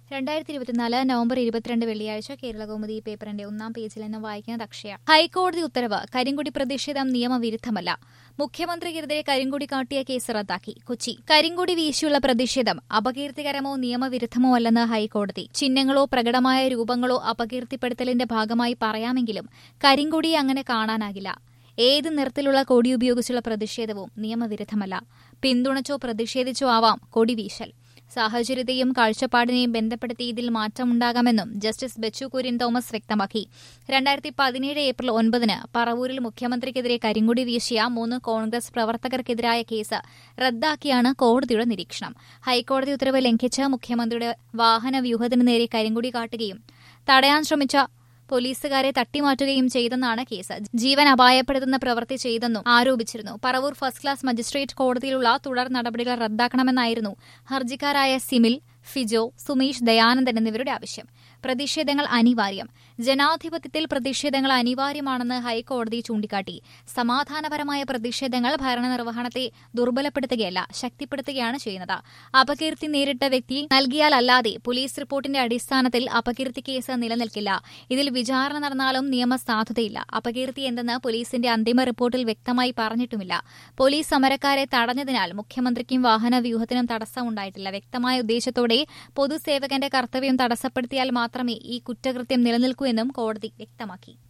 രണ്ടായിരത്തി ഇരുപത്തിനാല് നവംബർ ഇരുപത്തിരണ്ട് വെള്ളിയാഴ്ച കേരളകൗമുദി പേപ്പറിന്റെ ഒന്നാം പേജിൽ നിന്ന് വായിക്കുന്നത് അക്ഷയ ഹൈക്കോടതി ഉത്തരവ് കരിങ്കൊടി പ്രതിഷേധം നിയമവിരുദ്ധമല്ല മുഖ്യമന്ത്രിക്കെതിരെ കരിങ്കൊടി കാട്ടിയ കേസ് റദ്ദാക്കി കൊച്ചി കരിങ്കൊടി വീശിയുള്ള പ്രതിഷേധം അപകീർത്തികരമോ നിയമവിരുദ്ധമോ അല്ലെന്ന് ഹൈക്കോടതി ചിഹ്നങ്ങളോ പ്രകടമായ രൂപങ്ങളോ അപകീർത്തിപ്പെടുത്തലിന്റെ ഭാഗമായി പറയാമെങ്കിലും കരിങ്കൊടി അങ്ങനെ കാണാനാകില്ല ഏത് നിറത്തിലുള്ള കൊടി ഉപയോഗിച്ചുള്ള പ്രതിഷേധവും നിയമവിരുദ്ധമല്ല പിന്തുണച്ചോ പ്രതിഷേധിച്ചോ ആവാം കൊടി വീശൽ സാഹചര്യത്തെയും കാഴ്ചപ്പാടിനെയും ബന്ധപ്പെടുത്തി ഇതിൽ മാറ്റമുണ്ടാകാമെന്നും ജസ്റ്റിസ് ബെച്ചു കുര്യൻ തോമസ് വ്യക്തമാക്കി രണ്ടായിരത്തി പതിനേഴ് ഏപ്രിൽ ഒൻപതിന് പറവൂരിൽ മുഖ്യമന്ത്രിക്കെതിരെ കരിങ്കൊടി വീശിയ മൂന്ന് കോൺഗ്രസ് പ്രവർത്തകർക്കെതിരായ കേസ് റദ്ദാക്കിയാണ് കോടതിയുടെ നിരീക്ഷണം ഹൈക്കോടതി ഉത്തരവ് ലംഘിച്ച് മുഖ്യമന്ത്രിയുടെ വാഹന വ്യൂഹത്തിനു നേരെ കരിങ്കൊടി കാട്ടുകയും തടയാൻ ശ്രമിച്ച പോലീസുകാരെ തട്ടിമാറ്റുകയും ചെയ്തെന്നാണ് കേസ് ജീവൻ അപായപ്പെടുത്തുന്ന പ്രവൃത്തി ചെയ്തെന്നും ആരോപിച്ചിരുന്നു പറവൂർ ഫസ്റ്റ് ക്ലാസ് മജിസ്ട്രേറ്റ് കോടതിയിലുള്ള തുടർ നടപടികൾ റദ്ദാക്കണമെന്നായിരുന്നു ഹർജിക്കാരായ സിമിൽ ഫിജോ സുമേഷ് ദയാനന്ദൻ എന്നിവരുടെ ആവശ്യം പ്രതിഷേധങ്ങൾ അനിവാര്യം ജനാധിപത്യത്തിൽ പ്രതിഷേധങ്ങൾ അനിവാര്യമാണെന്ന് ഹൈക്കോടതി ചൂണ്ടിക്കാട്ടി സമാധാനപരമായ പ്രതിഷേധങ്ങൾ ഭരണനിർവഹണത്തെ ദുർബലപ്പെടുത്തുകയല്ല ശക്തിപ്പെടുത്തുകയാണ് ചെയ്യുന്നത് അപകീർത്തി നേരിട്ട വ്യക്തി നൽകിയാലല്ലാതെ പോലീസ് റിപ്പോർട്ടിന്റെ അടിസ്ഥാനത്തിൽ അപകീർത്തി കേസ് നിലനിൽക്കില്ല ഇതിൽ വിചാരണ നടന്നാലും നിയമസാധുതയില്ല അപകീർത്തി എന്തെന്ന് പോലീസിന്റെ അന്തിമ റിപ്പോർട്ടിൽ വ്യക്തമായി പറഞ്ഞിട്ടുമില്ല പോലീസ് സമരക്കാരെ തടഞ്ഞതിനാൽ മുഖ്യമന്ത്രിക്കും വാഹന വ്യൂഹത്തിനും തടസ്സമുണ്ടായിട്ടില്ല വ്യക്തമായ ഉദ്ദേശത്തോടെ പൊതുസേവകന്റെ കർത്തവ്യം തടസ്സപ്പെടുത്തിയാൽ മാത്രമേ ഈ കുറ്റകൃത്യം നിലനിൽക്കൂ എന്നും കോടതി വ്യക്തമാക്കി